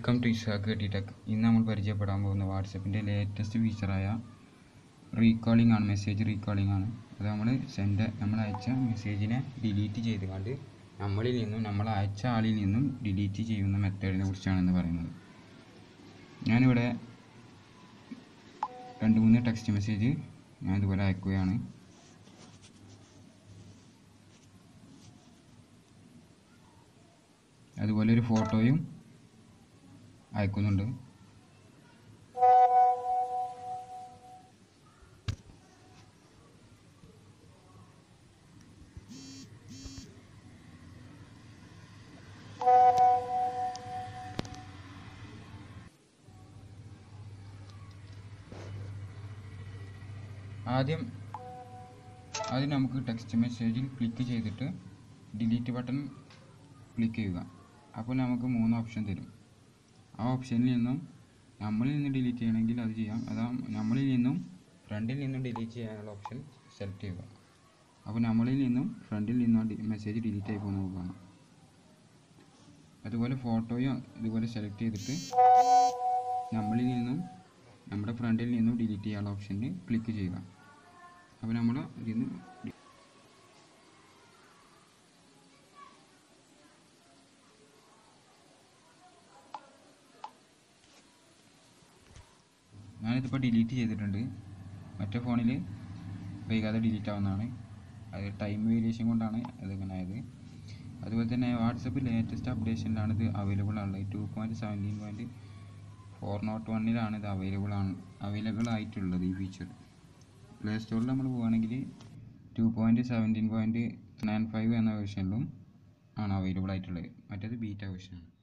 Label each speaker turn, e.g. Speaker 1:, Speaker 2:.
Speaker 1: welcome to Isaac T tech ഇന്ന് നമ്മൾ പരിചയപ്പെടാൻ പോകുന്ന വാട്സപ്പിൻ്റെ ലേറ്റസ്റ്റ് ഫീച്ചറായ റീകോളിംഗ് ആണ് മെസ്സേജ് റീകോളിംഗ് ആണ് അത് നമ്മൾ സെൻഡ് നമ്മൾ അയച്ച മെസ്സേജിനെ ഡിലീറ്റ് ചെയ്ത് കണ്ട് നമ്മളിൽ നിന്നും നമ്മൾ അയച്ച ആളിൽ നിന്നും ഡിലീറ്റ് ചെയ്യുന്ന മെത്തേഡിനെ കുറിച്ചാണ് ഇന്ന് പറയുന്നത് ഞാനിവിടെ രണ്ട് മൂന്ന് ടെക്സ്റ്റ് മെസ്സേജ് ഞാൻ ഇതുപോലെ അയക്കുകയാണ് അതുപോലെ ഒരു ഫോട്ടോയും അയക്കുന്നുണ്ട് ആദ്യം ആദ്യം നമുക്ക് ടെക്സ്റ്റ് മെസ്സേജിൽ ക്ലിക്ക് ചെയ്തിട്ട് ഡിലീറ്റ് ബട്ടൺ ക്ലിക്ക് ചെയ്യുക അപ്പോൾ നമുക്ക് മൂന്ന് ഓപ്ഷൻ തരും ആ ഓപ്ഷനിൽ നിന്നും നമ്മളിൽ നിന്ന് ഡിലീറ്റ് ചെയ്യണമെങ്കിൽ അത് ചെയ്യാം അതാ നമ്മളിൽ നിന്നും ഫ്രണ്ടിൽ നിന്നും ഡിലീറ്റ് ചെയ്യാനുള്ള ഓപ്ഷൻ സെലക്ട് ചെയ്യുക അപ്പോൾ നമ്മളിൽ നിന്നും ഫ്രണ്ടിൽ നിന്നും മെസ്സേജ് ഡിലീറ്റ് ആയി പോകുന്നത് നമുക്ക് കാണാം അതുപോലെ ഫോട്ടോയും ഇതുപോലെ സെലക്ട് ചെയ്തിട്ട് നമ്മളിൽ നിന്നും നമ്മുടെ ഫ്രണ്ടിൽ നിന്നും ഡിലീറ്റ് ചെയ്യാനുള്ള ഓപ്ഷനിൽ ക്ലിക്ക് ചെയ്യുക അപ്പോൾ നമ്മൾ ഇതിൽ നിന്ന് ഞാനിതിപ്പോൾ ഡിലീറ്റ് ചെയ്തിട്ടുണ്ട് മറ്റേ ഫോണിൽ വൈകാതെ ഡിലീറ്റ് ആവുന്നതാണ് അത് ടൈം വേരിയേഷൻ കൊണ്ടാണ് അതിങ്ങനെ ആയത് അതുപോലെ തന്നെ വാട്സപ്പ് ലേറ്റസ്റ്റ് അപ്ഡേഷനിലാണ് ഇത് അവൈലബിൾ ആണുള്ളത് two point seventeen point four not വണ്ണിലാണ് ഇത് അവൈലബിൾ ആണ് അവൈലബിൾ ആയിട്ടുള്ളത് ഈ ഫീച്ചർ പ്ലേ സ്റ്റോറിൽ നമ്മൾ പോവുകയാണെങ്കിൽ two point seventeen point nine five എന്ന വേർഷനിലും ആണ് അവൈലബിൾ ആയിട്ടുള്ളത് മറ്റേത് ബീറ്റ വേർഷനാണ്